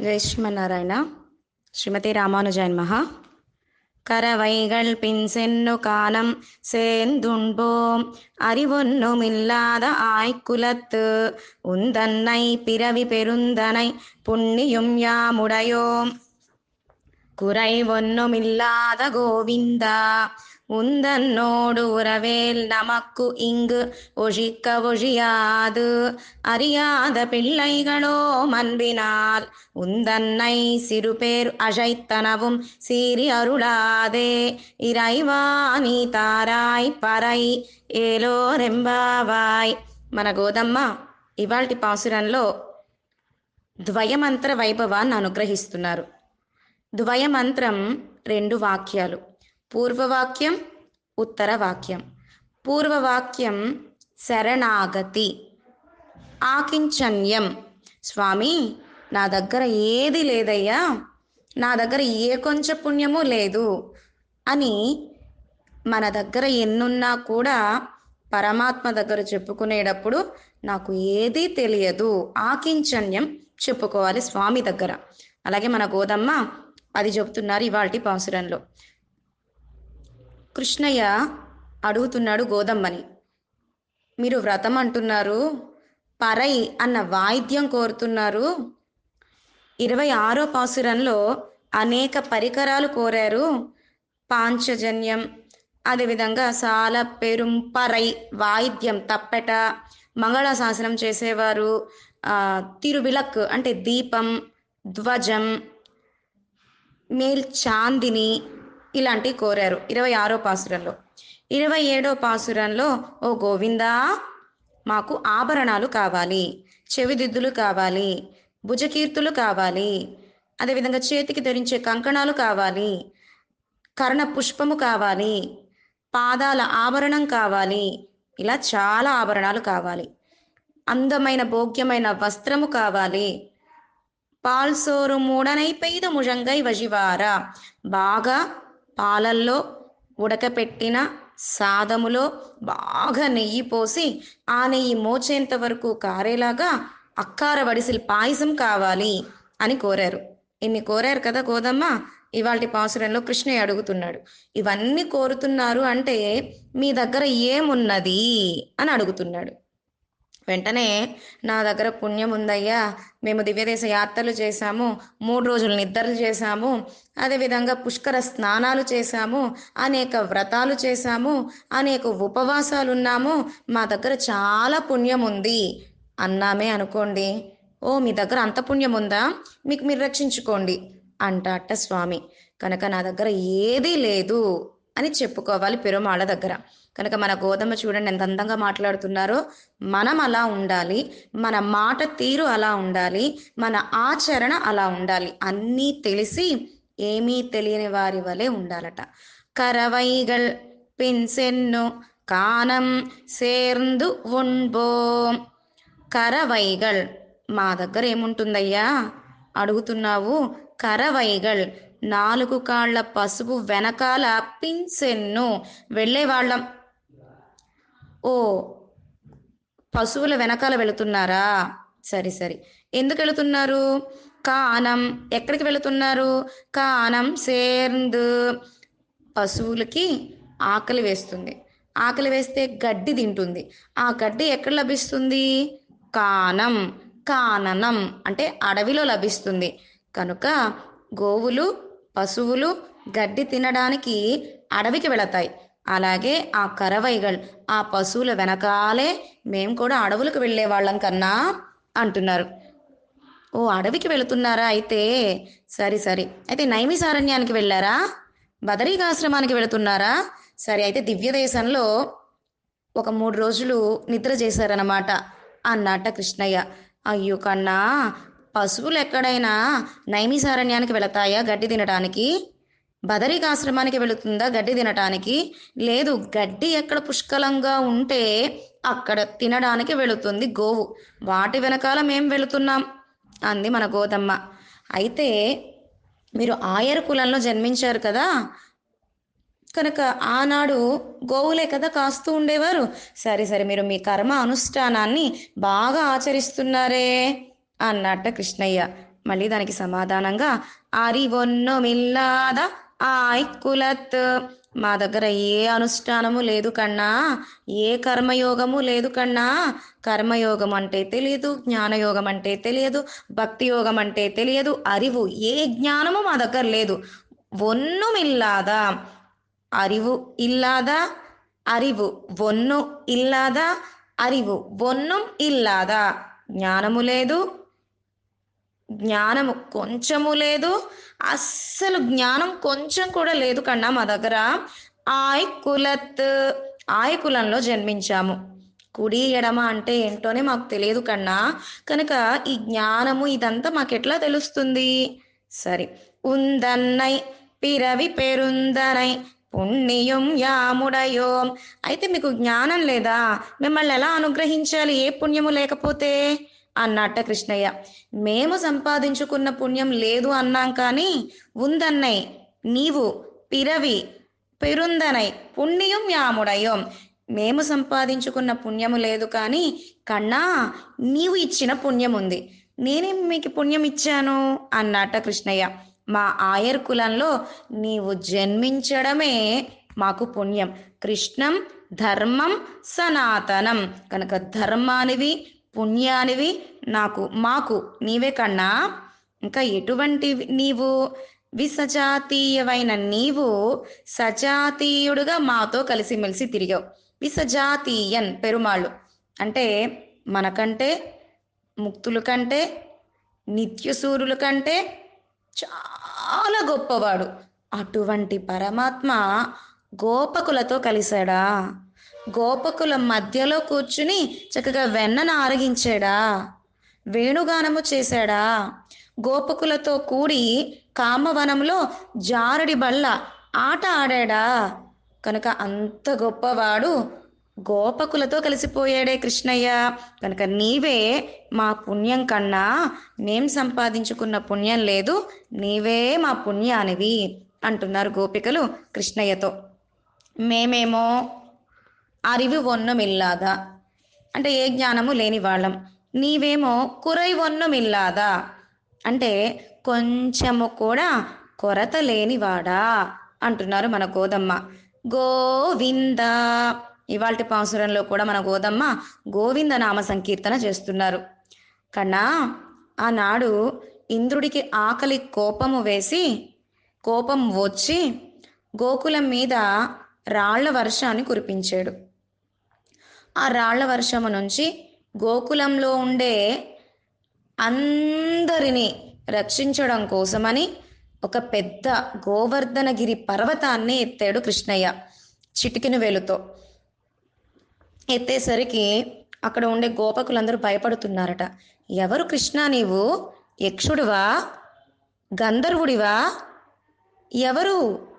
ஜெய் ஸ்ரீமன்னாராயண ஸ்ரீமதி ராமானுஜன் மகா கரவைகள் பின் சென்னு காணம் சேர்ந்துண்போம் அறிவொன்னுமில்லாத ஆய்க்குலத்து உந்தன்னை பிறவி பெருந்தனை புண்ணியும் யாமுடையோம் குறை ஒன்னுமில்லாத கோவிந்தா உந்தன்னோடு உறவேல் நமக்கு இங்கு ஒழிக்க ஒழியாது அறியாத பிள்ளைகளோ அன்பினால் உந்தன்னை சிறுபேர் அழைத்தனவும் சீறி அருளாதே இறைவா நீ తారాయ్ పరై ఏలో రెంబావాయ్ మన గోదమ్మ ఇవాల్టి పాసురంలో ద్వయమంత్ర వైభవాన్ని అనుగ్రహిస్తున్నారు ద్వయమంత్రం రెండు వాక్యాలు పూర్వవాక్యం ఉత్తర వాక్యం పూర్వవాక్యం శరణాగతి ఆకించన్యం స్వామి నా దగ్గర ఏది లేదయ్యా నా దగ్గర ఏ కొంచెం పుణ్యము లేదు అని మన దగ్గర ఎన్నున్నా కూడా పరమాత్మ దగ్గర చెప్పుకునేటప్పుడు నాకు ఏదీ తెలియదు ఆకించన్యం చెప్పుకోవాలి స్వామి దగ్గర అలాగే మన గోదమ్మ అది చెబుతున్నారు ఇవాల్టి పాసురంలో కృష్ణయ్య అడుగుతున్నాడు గోదమ్మని మీరు వ్రతం అంటున్నారు పరై అన్న వాయిద్యం కోరుతున్నారు ఇరవై ఆరో పాసురంలో అనేక పరికరాలు కోరారు పాంచజన్యం అదేవిధంగా సాల పెరుం పరై వాయిద్యం తప్పెట మంగళాశాసనం చేసేవారు తిరువిలక్ అంటే దీపం ధ్వజం మేల్ చాందిని ఇలాంటివి కోరారు ఇరవై ఆరో పాసురంలో ఇరవై ఏడో పాసురంలో ఓ గోవిందా మాకు ఆభరణాలు కావాలి చెవిదిద్దులు కావాలి భుజకీర్తులు కావాలి అదేవిధంగా చేతికి ధరించే కంకణాలు కావాలి కర్ణ పుష్పము కావాలి పాదాల ఆభరణం కావాలి ఇలా చాలా ఆభరణాలు కావాలి అందమైన భోగ్యమైన వస్త్రము కావాలి పాల్సోరు మూడనై పెయిద ముజంగై వజివార బాగా పాలల్లో ఉడకపెట్టిన సాదములో బాగా నెయ్యి పోసి ఆ నెయ్యి మోచేంత వరకు కారేలాగా అక్కార వడిసిల్ పాయసం కావాలి అని కోరారు ఇన్ని కోరారు కదా గోదమ్మ ఇవాళ పాసురంలో కృష్ణయ్య అడుగుతున్నాడు ఇవన్నీ కోరుతున్నారు అంటే మీ దగ్గర ఏమున్నది అని అడుగుతున్నాడు వెంటనే నా దగ్గర పుణ్యం ఉందయ్యా మేము దివ్యదేశ యాత్రలు చేశాము మూడు రోజులు నిద్రలు చేశాము అదేవిధంగా పుష్కర స్నానాలు చేశాము అనేక వ్రతాలు చేశాము అనేక ఉపవాసాలు ఉన్నాము మా దగ్గర చాలా పుణ్యం ఉంది అన్నామే అనుకోండి ఓ మీ దగ్గర అంత పుణ్యం ఉందా మీకు మీరు రక్షించుకోండి అంటాట స్వామి కనుక నా దగ్గర ఏదీ లేదు అని చెప్పుకోవాలి పెరుమాళ్ళ దగ్గర కనుక మన గోధుమ చూడండి ఎంత అందంగా మాట్లాడుతున్నారో మనం అలా ఉండాలి మన మాట తీరు అలా ఉండాలి మన ఆచరణ అలా ఉండాలి అన్నీ తెలిసి ఏమీ తెలియని వారి వలె ఉండాలట కరవైగల్ పిన్సెన్ను కానం సేర్ందు ఉంబోం కరవైగల్ మా దగ్గర ఏముంటుందయ్యా అడుగుతున్నావు కరవైగల్ నాలుగు కాళ్ల పసుపు వెనకాల పిన్సెన్ను వెళ్ళేవాళ్ళం ఓ పశువుల వెనకాల వెళుతున్నారా సరే సరే ఎందుకు వెళుతున్నారు కానం ఎక్కడికి వెళుతున్నారు కానం సేర్ందు పశువులకి ఆకలి వేస్తుంది ఆకలి వేస్తే గడ్డి తింటుంది ఆ గడ్డి ఎక్కడ లభిస్తుంది కానం కాననం అంటే అడవిలో లభిస్తుంది కనుక గోవులు పశువులు గడ్డి తినడానికి అడవికి వెళతాయి అలాగే ఆ కరవైగల్ ఆ పశువుల వెనకాలే మేము కూడా అడవులకు వెళ్ళే వాళ్ళం కన్నా అంటున్నారు ఓ అడవికి వెళుతున్నారా అయితే సరే సరే అయితే నైమిసారణ్యానికి వెళ్ళారా బదరీకాశ్రమానికి వెళుతున్నారా సరే అయితే దివ్య దేశంలో ఒక మూడు రోజులు నిద్ర చేశారన్నమాట అన్నట్ట కృష్ణయ్య అయ్యో కన్నా పశువులు ఎక్కడైనా నైమిసారణ్యానికి వెళతాయా గడ్డి తినడానికి బదరికాశ్రమానికి వెళుతుందా గడ్డి తినటానికి లేదు గడ్డి ఎక్కడ పుష్కలంగా ఉంటే అక్కడ తినడానికి వెళుతుంది గోవు వాటి వెనకాల మేం వెళుతున్నాం అంది మన గోదమ్మ అయితే మీరు ఆయర్ కులంలో జన్మించారు కదా కనుక ఆనాడు గోవులే కదా కాస్తూ ఉండేవారు సరే సరే మీరు మీ కర్మ అనుష్ఠానాన్ని బాగా ఆచరిస్తున్నారే అన్నట్ట కృష్ణయ్య మళ్ళీ దానికి సమాధానంగా అరివొన్నమిల్లాద ఆయ్ కులత్ మా దగ్గర ఏ అనుష్ఠానము లేదు కన్నా ఏ కర్మయోగము లేదు కన్నా కర్మయోగం అంటే తెలియదు జ్ఞానయోగం అంటే తెలియదు భక్తి యోగం అంటే తెలియదు అరివు ఏ జ్ఞానము మా దగ్గర లేదు ఒన్నుమిల్లాదా அறிவு இல்லாதா அறிவு ఒన్ను ఇల్లాదా அறிவு ఒన్నం ఇల్లాదా జ్ఞానము లేదు జ్ఞానము కొంచెము లేదు అస్సలు జ్ఞానం కొంచెం కూడా లేదు కన్నా మా దగ్గర ఆయ్ కులత్ ఆయ్ కులంలో జన్మించాము కుడి ఎడమ అంటే ఏంటోనే మాకు తెలియదు కన్నా కనుక ఈ జ్ఞానము ఇదంతా మాకెట్లా తెలుస్తుంది సరే ఉందన్నై పిరవి పెరుందనై పుణ్యం యాముడయోం అయితే మీకు జ్ఞానం లేదా మిమ్మల్ని ఎలా అనుగ్రహించాలి ఏ పుణ్యము లేకపోతే అన్నట్ట కృష్ణయ్య మేము సంపాదించుకున్న పుణ్యం లేదు అన్నాం కానీ ఉందన్నయ్ నీవు పిరవి పెరుందనై పుణ్యం యాముడయోం మేము సంపాదించుకున్న పుణ్యము లేదు కానీ కన్నా నీవు ఇచ్చిన పుణ్యం ఉంది నేనేం మీకు పుణ్యం ఇచ్చాను అన్నట్ట కృష్ణయ్య మా ఆయర్ కులంలో నీవు జన్మించడమే మాకు పుణ్యం కృష్ణం ధర్మం సనాతనం కనుక ధర్మానివి పుణ్యానివి నాకు మాకు నీవే కన్నా ఇంకా ఎటువంటి నీవు విసజాతీయమైన నీవు సజాతీయుడుగా మాతో కలిసిమెలిసి తిరిగావు విసజాతీయన్ పెరుమాళ్ళు అంటే మనకంటే ముక్తుల కంటే నిత్యసూరుల కంటే చాలా గొప్పవాడు అటువంటి పరమాత్మ గోపకులతో కలిశాడా గోపకుల మధ్యలో కూర్చుని చక్కగా వెన్నను ఆరగించాడా వేణుగానము చేశాడా గోపకులతో కూడి కామవనంలో జారడి బల్ల ఆట ఆడాడా కనుక అంత గొప్పవాడు గోపకులతో కలిసిపోయాడే కృష్ణయ్య కనుక నీవే మా పుణ్యం కన్నా మేం సంపాదించుకున్న పుణ్యం లేదు నీవే మా పుణ్యానివి అంటున్నారు గోపికలు కృష్ణయ్యతో మేమేమో అరివి ఒన్నమిల్లాదా అంటే ఏ జ్ఞానము లేని వాళ్ళం నీవేమో కురై ఒన్నమిల్లాదా అంటే కొంచెము కూడా కొరత లేనివాడా అంటున్నారు మన గోదమ్మ గోవింద ఇవాల్టి పాసురంలో కూడా మన గోదమ్మ గోవింద నామ సంకీర్తన చేస్తున్నారు కన్నా ఆనాడు ఇంద్రుడికి ఆకలి కోపము వేసి కోపం వచ్చి గోకులం మీద రాళ్ల వర్షాన్ని కురిపించాడు ఆ రాళ్ల వర్షము నుంచి గోకులంలో ఉండే అందరినీ రక్షించడం కోసమని ఒక పెద్ద గోవర్ధనగిరి పర్వతాన్ని ఎత్తాడు కృష్ణయ్య చిటికిన వేలుతో ఎత్తేసరికి అక్కడ ఉండే గోపకులందరూ భయపడుతున్నారట ఎవరు కృష్ణ నీవు యక్షుడివా గంధర్వుడివా ఎవరు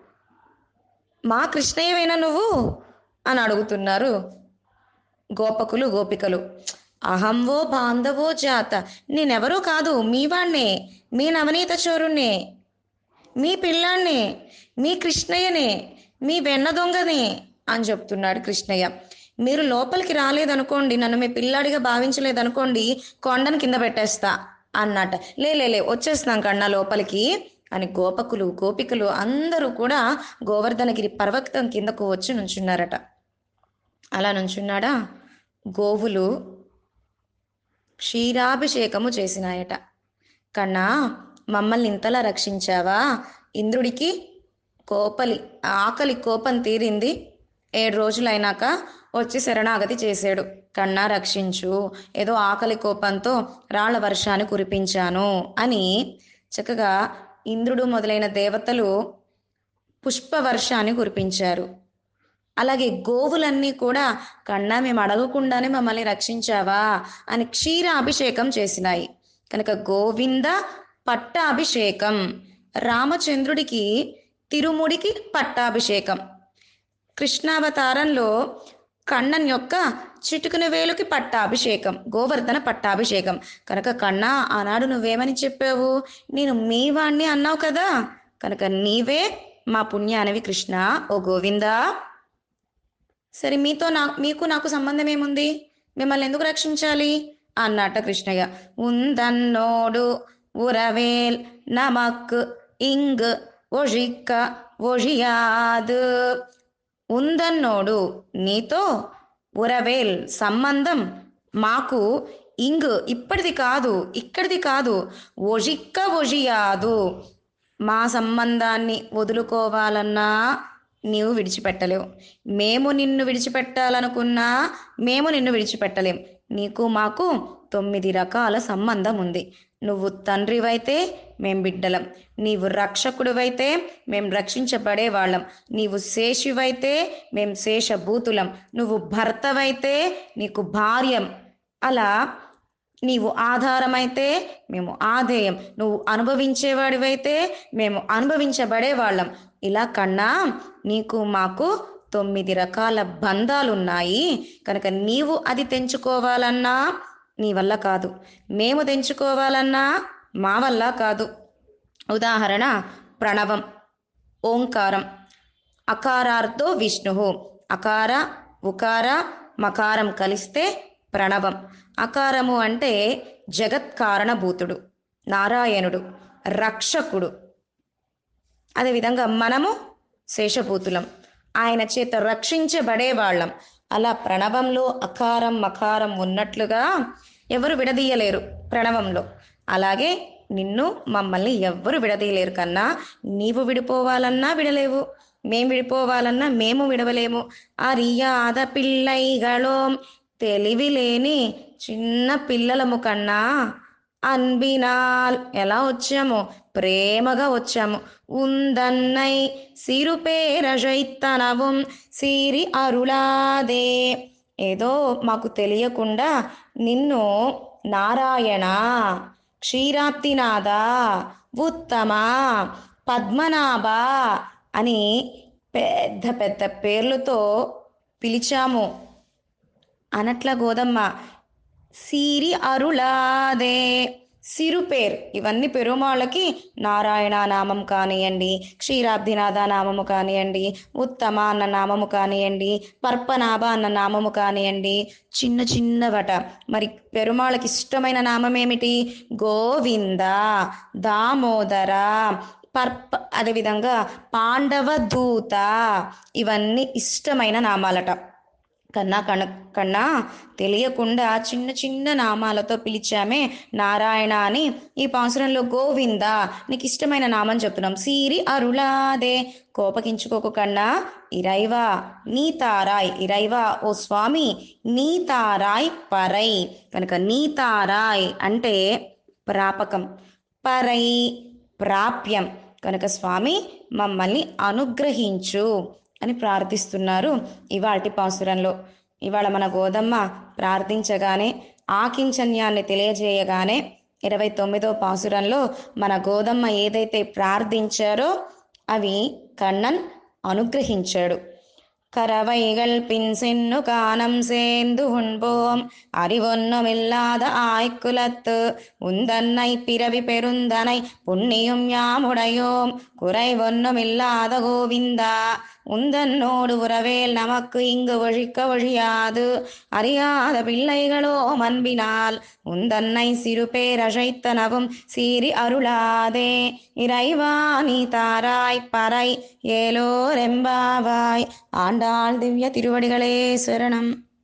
మా కృష్ణయ్యవేనా నువ్వు అని అడుగుతున్నారు గోపకులు గోపికలు అహంవో బాంధవో జాత నేనెవరో కాదు మీ వాణ్ణే మీ నవనీత చోరుణ్ణే మీ పిల్లాన్నే మీ కృష్ణయ్యనే మీ వెన్న దొంగనే అని చెప్తున్నాడు కృష్ణయ్య మీరు లోపలికి రాలేదనుకోండి నన్ను మీ పిల్లాడిగా భావించలేదనుకోండి కొండను కింద పెట్టేస్తా అన్నట లే లే లే వచ్చేస్తున్నాం కన్నా లోపలికి అని గోపకులు గోపికలు అందరూ కూడా గోవర్ధనగిరి పర్వతం కిందకు వచ్చి నుంచున్నారట అలా నుంచున్నాడా గోవులు క్షీరాభిషేకము చేసినాయట కన్నా మమ్మల్ని ఇంతలా రక్షించావా ఇంద్రుడికి కోపలి ఆకలి కోపం తీరింది ఏడు రోజులైనాక వచ్చి శరణాగతి చేశాడు కన్నా రక్షించు ఏదో ఆకలి కోపంతో రాళ్ల వర్షాన్ని కురిపించాను అని చక్కగా ఇంద్రుడు మొదలైన దేవతలు పుష్పవర్షాన్ని కురిపించారు అలాగే గోవులన్నీ కూడా కన్నా మేము అడగకుండానే మమ్మల్ని రక్షించావా అని క్షీర అభిషేకం చేసినాయి కనుక గోవింద పట్టాభిషేకం రామచంద్రుడికి తిరుముడికి పట్టాభిషేకం కృష్ణావతారంలో కണ്ണన్ యొక్క చిటుకున వేలుకి పట్టాభిషేకం గోవర్ధన పట్టాభిషేకం కనుక కన్నా ఆనాడు నువ్వేమని చెప్పావు నేను మీ వాణ్ణి అన్నావు కదా కనుక నీవే మా పుణ్యానవి కృష్ణ ఓ గోవిందా సరే మీతో నా మీకు నాకు సంబంధం ఏముంది మిమ్మల్ని ఎందుకు రక్షించాలి అన్నట్ట కృష్ణయ్య ఉందన్నోడు உறவேல் நமக்கு இங்கு ఒழிక్క ఒழியாது ఉందన్నోడు నీతో ఉరవేల్ సంబంధం మాకు ఇంగు ఇప్పటిది కాదు ఇక్కడిది కాదు ఒజిక్క ఒజియాదు మా సంబంధాన్ని వదులుకోవాలన్నా నీవు విడిచిపెట్టలేవు మేము నిన్ను విడిచిపెట్టాలనుకున్నా మేము నిన్ను విడిచిపెట్టలేం నీకు మాకు తొమ్మిది రకాల సంబంధం ఉంది నువ్వు తండ్రివైతే మేం బిడ్డలం నీవు రక్షకుడివైతే మేం రక్షించబడే వాళ్ళం నీవు శేషివైతే మేం శేషభూతులం నువ్వు భర్తవైతే నీకు భార్యం అలా నీవు ఆధారమైతే మేము ఆధేయం నువ్వు అనుభవించేవాడివైతే మేము అనుభవించబడే వాళ్ళం ఇలా కన్నా నీకు మాకు తొమ్మిది రకాల బంధాలున్నాయి కనుక నీవు అది తెంచుకోవాలన్నా నీ వల్ల కాదు మేము తెంచుకోవాలన్నా మా వల్ల కాదు ఉదాహరణ ప్రణవం ఓంకారం అకారార్థో విష్ణు అకార ఉకార మకారం కలిస్తే ప్రణవం అకారము అంటే జగత్కారణభూతుడు నారాయణుడు రక్షకుడు అదేవిధంగా మనము శేషభూతులం ఆయన చేత రక్షించబడే వాళ్ళం అలా ప్రణవంలో అకారం మకారం ఉన్నట్లుగా ఎవరు విడదీయలేరు ప్రణవంలో అలాగే నిన్ను మమ్మల్ని ఎవ్వరు విడదీయలేరు కన్నా నీవు విడిపోవాలన్నా విడలేవు మేం విడిపోవాలన్నా మేము విడవలేము అరియాద పిల్లైగళోం తెలివి లేని చిన్న పిల్లలము కన్నా అన్బినాల్ ఎలా వచ్చాము ప్రేమగా వచ్చాము ఉందన్నై సిరుపేరజైత్తనవం సిరి అరుళాదే ఏదో మాకు తెలియకుండా నిన్ను నారాయణ క్షీరాప్తినాథ ఉత్తమ పద్మనాభ అని పెద్ద పెద్ద పేర్లతో పిలిచాము అనట్ల గోదమ్మ సిరి అరుళాదే సిరు పేరు ఇవన్నీ పెరుమాళ్ళకి నారాయణ నామం కానివ్వండి క్షీరాబ్దినాథ నామము కానివ్వండి ఉత్తమ అన్న నామము కానివ్వండి పర్పనాభ అన్న నామము కానివ్వండి చిన్న చిన్నవట మరి పెరుమాళ్ళకి ఇష్టమైన నామం ఏమిటి గోవింద దామోదర పర్ప అదేవిధంగా పాండవ దూత ఇవన్నీ ఇష్టమైన నామాలట కన్నా కణ కన్నా తెలియకుండా చిన్న చిన్న నామాలతో పిలిచామే నారాయణ అని ఈ పాసురంలో గోవింద నీకు ఇష్టమైన నామం చెప్తున్నాం సిరి అరుళాదే కోపగించుకోకు కన్నా ఇరైవా నీ తారాయ్ ఇరైవా ఓ స్వామి నీ తారాయ్ పరై కనుక నీ తారాయ్ అంటే ప్రాపకం పరై ప్రాప్యం కనుక స్వామి మమ్మల్ని అనుగ్రహించు అని ప్రార్థిస్తున్నారు ఇవాటి పాసురంలో ఇవాళ మన గోదమ్మ ప్రార్థించగానే ఆకించన్యాన్ని తెలియజేయగానే ఇరవై తొమ్మిదో పాసురంలో మన గోదమ్మ ఏదైతే ప్రార్థించారో అవి కண்ணన్ అనుగ్రహించాడు கரவைகள் பின் சென்னு காணம் சேர்ந்து உண்போம் அறிவொன்னுமில்லாத ஆய்க்குலத்து உந்தன்னை பிறவி பெருந்தனை புண்ணியும் யாமுடையோம் குறைவொன்னுமில்லாத கோவிந்தா உந்தன்னோடு உறவேல் நமக்கு இங்கு ஒழிக்க ஒழியாது அறியாத பிள்ளைகளோ அன்பினால் உந்தன்னை சிறு பேரழைத்தனவும் சீறி அருளாதே இறைவா நீ தாராய் பறை ஏலோரெம்பாவாய் ஆண்டாள் திவ்ய திருவடிகளே சரணம்